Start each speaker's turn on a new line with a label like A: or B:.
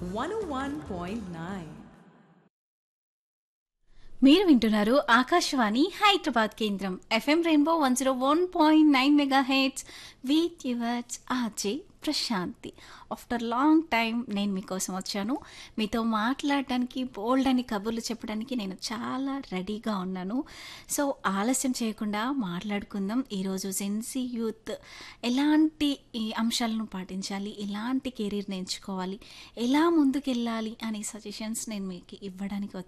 A: 101.9.
B: మీరు వింటున్నారు ఆకాశవాణి హైదరాబాద్ కేంద్రం FM rainbow one zero one point nine mega heads with yours RJ Prashanti after long time నేను మీకోసం వచ్చాను మీతో మాట్లాడడానికి బోల్డ్ అని కబుర్లు చెప్పడానికి నేను చాలా రెడీగా ఉన్నాను సో ఆలస్యం చేయకుండా మాట్లాడుకుందాం ఈరోజు సెన్సీ యూత్ ఎలాంటి ఈ అంశాలను పాటించాలి ఎలాంటి కెరీర్ని ఎంచుకోవాలి ఎలా ముందుకెళ్ళాలి అనే సజెషన్స్ నేను మీకు ఇవ్వడానికి